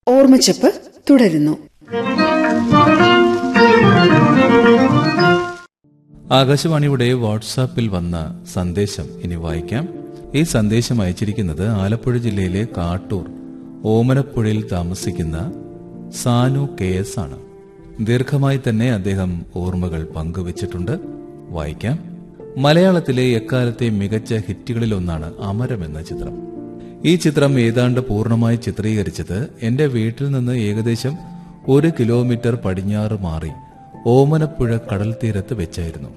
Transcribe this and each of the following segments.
ഓർമ്മച്ചപ്പ് തുടരുന്നു ആകാശവാണിയുടെ വാട്സാപ്പിൽ വന്ന സന്ദേശം ഇനി വായിക്കാം ഈ സന്ദേശം അയച്ചിരിക്കുന്നത് ആലപ്പുഴ ജില്ലയിലെ കാട്ടൂർ ഓമനപ്പുഴയിൽ താമസിക്കുന്ന സാനു കെ എസ് ആണ് ദീർഘമായി തന്നെ അദ്ദേഹം ഓർമ്മകൾ പങ്കുവച്ചിട്ടുണ്ട് വായിക്കാം മലയാളത്തിലെ എക്കാലത്തെ മികച്ച ഹിറ്റുകളിലൊന്നാണ് അമരം എന്ന ചിത്രം ഈ ചിത്രം ഏതാണ്ട് പൂർണ്ണമായി ചിത്രീകരിച്ചത് എന്റെ വീട്ടിൽ നിന്ന് ഏകദേശം ഒരു കിലോമീറ്റർ പടിഞ്ഞാറ് മാറി ഓമനപ്പുഴ കടൽ തീരത്ത് വെച്ചായിരുന്നു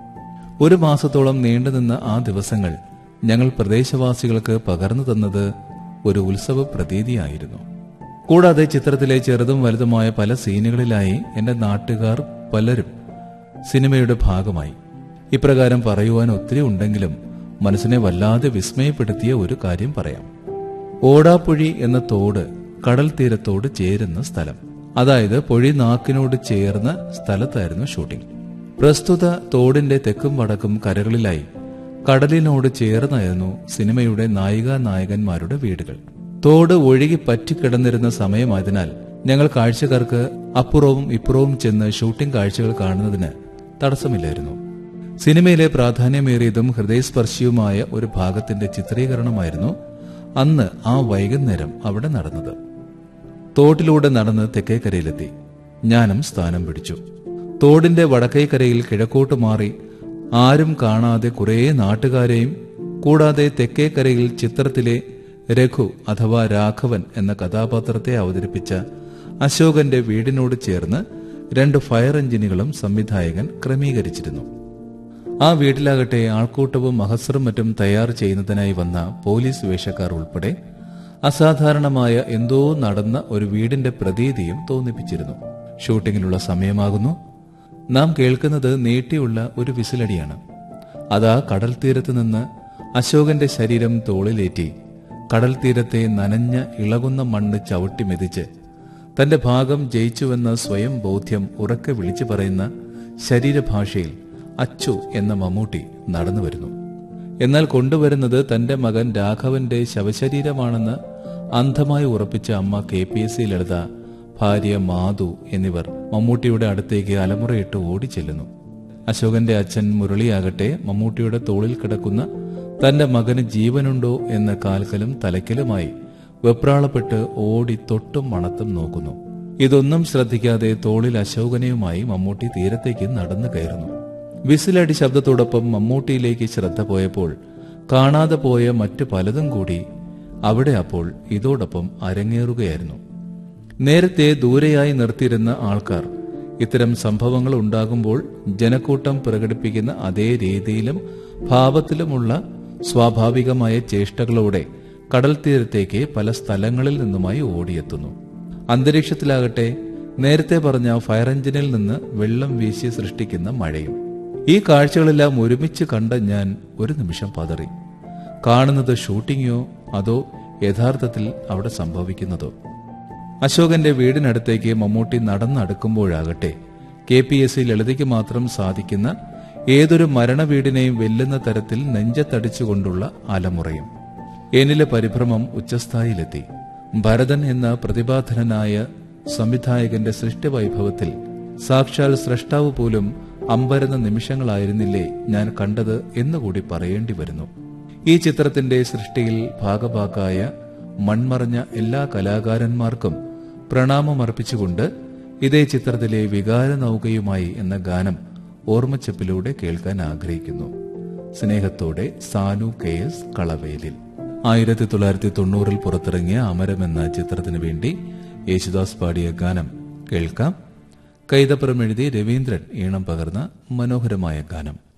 ഒരു മാസത്തോളം നീണ്ടുനിന്ന ആ ദിവസങ്ങൾ ഞങ്ങൾ പ്രദേശവാസികൾക്ക് പകർന്നു തന്നത് ഒരു ഉത്സവ പ്രതീതിയായിരുന്നു കൂടാതെ ചിത്രത്തിലെ ചെറുതും വലുതുമായ പല സീനുകളിലായി എന്റെ നാട്ടുകാർ പലരും സിനിമയുടെ ഭാഗമായി ഇപ്രകാരം പറയുവാൻ ഒത്തിരി ഉണ്ടെങ്കിലും മനസ്സിനെ വല്ലാതെ വിസ്മയപ്പെടുത്തിയ ഒരു കാര്യം പറയാം ഓടാപ്പുഴി എന്ന തോട് കടൽ തീരത്തോട് ചേരുന്ന സ്ഥലം അതായത് പൊഴി നാക്കിനോട് ചേർന്ന സ്ഥലത്തായിരുന്നു ഷൂട്ടിംഗ് പ്രസ്തുത തോടിന്റെ തെക്കും വടക്കും കരകളിലായി കടലിനോട് ചേർന്നായിരുന്നു സിനിമയുടെ നായിക നായകന്മാരുടെ വീടുകൾ തോട് ഒഴുകി പറ്റിക്കിടന്നിരുന്ന സമയമായതിനാൽ ഞങ്ങൾ കാഴ്ചക്കാർക്ക് അപ്പുറവും ഇപ്പുറവും ചെന്ന് ഷൂട്ടിംഗ് കാഴ്ചകൾ കാണുന്നതിന് തടസ്സമില്ലായിരുന്നു സിനിമയിലെ പ്രാധാന്യമേറിയതും ഹൃദയസ്പർശിയുമായ ഒരു ഭാഗത്തിന്റെ ചിത്രീകരണമായിരുന്നു അന്ന് ആ വൈകുന്നേരം അവിടെ നടന്നത് തോട്ടിലൂടെ നടന്ന് തെക്കേക്കരയിലെത്തി ഞാനും സ്ഥാനം പിടിച്ചു തോടിന്റെ വടക്കേക്കരയിൽ കിഴക്കോട്ട് മാറി ആരും കാണാതെ കുറേ നാട്ടുകാരെയും കൂടാതെ തെക്കേക്കരയിൽ ചിത്രത്തിലെ രഘു അഥവാ രാഘവൻ എന്ന കഥാപാത്രത്തെ അവതരിപ്പിച്ച അശോകന്റെ വീടിനോട് ചേർന്ന് രണ്ട് ഫയർ എഞ്ചിനുകളും സംവിധായകൻ ക്രമീകരിച്ചിരുന്നു ആ വീട്ടിലാകട്ടെ ആൾക്കൂട്ടവും മഹസറും മറ്റും തയ്യാർ ചെയ്യുന്നതിനായി വന്ന പോലീസ് വേഷക്കാർ ഉൾപ്പെടെ അസാധാരണമായ എന്തോ നടന്ന ഒരു വീടിന്റെ പ്രതീതിയും തോന്നിപ്പിച്ചിരുന്നു ഷൂട്ടിങ്ങിനുള്ള സമയമാകുന്നു നാം കേൾക്കുന്നത് നീട്ടിയുള്ള ഒരു വിസിലടിയാണ് അതാ കടൽ തീരത്ത് നിന്ന് അശോകന്റെ ശരീരം തോളിലേറ്റി കടൽ തീരത്തെ നനഞ്ഞ ഇളകുന്ന മണ്ണ് ചവിട്ടി മെതിച്ച് തന്റെ ഭാഗം ജയിച്ചുവെന്ന സ്വയം ബോധ്യം ഉറക്കെ വിളിച്ചു പറയുന്ന ശരീരഭാഷയിൽ അച്ചു എന്ന മമ്മൂട്ടി നടന്നു വരുന്നു എന്നാൽ കൊണ്ടുവരുന്നത് തന്റെ മകൻ രാഘവന്റെ ശവശരീരമാണെന്ന് അന്ധമായി ഉറപ്പിച്ച അമ്മ K P S C Lalitha ഭാര്യ മാധു എന്നിവർ മമ്മൂട്ടിയുടെ അടുത്തേക്ക് അലമുറയിട്ട് ഓടിച്ചെല്ലുന്നു അശോകന്റെ അച്ഛൻ മുരളിയാകട്ടെ മമ്മൂട്ടിയുടെ തോളിൽ കിടക്കുന്ന തന്റെ മകന് ജീവനുണ്ടോ എന്ന കാൽക്കലും തലയ്ക്കലുമായി വെപ്രാളപ്പെട്ട് ഓടി തൊട്ടും മണത്തും നോക്കുന്നു ഇതൊന്നും ശ്രദ്ധിക്കാതെ തോളിൽ അശോകനെയുമായി മമ്മൂട്ടി തീരത്തേക്ക് നടന്നു കയറുന്നു വിസിലടി ശബ്ദത്തോടൊപ്പം മമ്മൂട്ടിയിലേക്ക് ശ്രദ്ധ പോയപ്പോൾ കാണാതെ പോയ മറ്റു പലതും കൂടി അവിടെ അപ്പോൾ ഇതോടൊപ്പം അരങ്ങേറുകയായിരുന്നു നേരത്തെ ദൂരെയായി നിർത്തിയിരുന്ന ആൾക്കാർ ഇത്തരം സംഭവങ്ങൾ ഉണ്ടാകുമ്പോൾ ജനക്കൂട്ടം പ്രകടിപ്പിക്കുന്ന അതേ രീതിയിലും ഭാവത്തിലുമുള്ള സ്വാഭാവികമായ ചേഷ്ടകളോടെ കടൽ തീരത്തേക്ക് പല സ്ഥലങ്ങളിൽ നിന്നുമായി ഓടിയെത്തുന്നു അന്തരീക്ഷത്തിലാകട്ടെ നേരത്തെ പറഞ്ഞ ഫയർ എഞ്ചിനിൽ നിന്ന് വെള്ളം വീശി സൃഷ്ടിക്കുന്ന മഴയും ഈ കാഴ്ചകളെല്ലാം ഒരുമിച്ച് കണ്ട ഞാൻ ഒരു നിമിഷം പതറി കാണുന്നത് ഷൂട്ടിങ്ങോ അതോ യഥാർത്ഥത്തിൽ അവിടെ സംഭവിക്കുന്നതോ അശോകന്റെ വീടിനടുത്തേക്ക് മമ്മൂട്ടി നടന്നടുക്കുമ്പോഴാകട്ടെ കെ പി എസ് സി ലളിതയ്ക്ക് മാത്രം സാധിക്കുന്ന ഏതൊരു മരണവീടിനെയും വെല്ലുന്ന തരത്തിൽ നെഞ്ചത്തടിച്ചുകൊണ്ടുള്ള അലമുറയും എന്നിലെ പരിഭ്രമം ഉച്ചസ്ഥായിലെത്തി ഭരതൻ എന്ന പ്രതിഭാധനനായ സംവിധായകന്റെ സൃഷ്ടിവൈഭവത്തിൽ സാക്ഷാൽ സ്രഷ്ടാവ് പോലും അമ്പരന്ന നിമിഷങ്ങളായിരുന്നില്ലേ ഞാൻ കണ്ടത് എന്നുകൂടി പറയേണ്ടി വരുന്നു ഈ ചിത്രത്തിന്റെ സൃഷ്ടിയിൽ ഭാഗഭാക്കായ മൺമറഞ്ഞ എല്ലാ കലാകാരന്മാർക്കും പ്രണാമമർപ്പിച്ചുകൊണ്ട് ഇതേ ചിത്രത്തിലെ വികാര നൗകയുമായി എന്ന ഗാനം ഓർമ്മച്ചപ്പിലൂടെ കേൾക്കാൻ ആഗ്രഹിക്കുന്നു സ്നേഹത്തോടെ സാനു കെ എസ് കളവേലിൽ ആയിരത്തി തൊള്ളായിരത്തി തൊണ്ണൂറിൽ പുറത്തിറങ്ങിയ അമരം എന്ന ചിത്രത്തിനു വേണ്ടി യേശുദാസ് പാടിയ ഗാനം കേൾക്കാം കൈതപ്പുറം എഴുതി രവീന്ദ്രൻ ഈണം പകർന്ന മനോഹരമായ ഗാനം